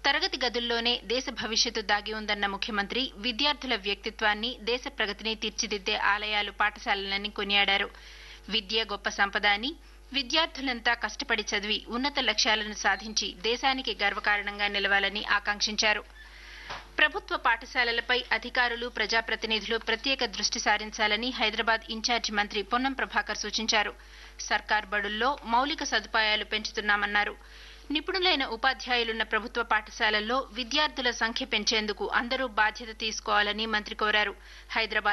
తరగతి గదుల్లోనే దేశ భవిష్యత్తు దాగి ఉందన్న ముఖ్యమంత్రి విద్యార్థుల వ్యక్తిత్వాన్ని దేశ ప్రగతిని తీర్చిదిద్దే ఆలయాలు పాఠశాలలని కొనియాడారు విద్య గొప్ప సంపద అని విద్యార్థులంతా కష్టపడి చదివి ఉన్నత లక్ష్యాలను సాధించి దేశానికి గర్వకారణంగా నిలవాలని ఆకాంక్షించారు ప్రభుత్వ పాఠశాలలపై అధికారులు ప్రజాప్రతినిధులు ప్రత్యేక దృష్టి సారించాలని హైదరాబాద్ ఇన్ఛార్జి మంత్రి పొన్నం ప్రభాకర్ సూచించారు సర్కార్ బడుల్లో మౌలిక సదుపాయాలు పెంచుతున్నామన్నారు నిపుణులైన ఉపాధ్యాయులున్న ప్రభుత్వ పాఠశాలల్లో విద్యార్థుల సంఖ్య పెంచేందుకు అందరూ బాధ్యత తీసుకోవాలని మంత్రి కోరారు హైదరాబాద్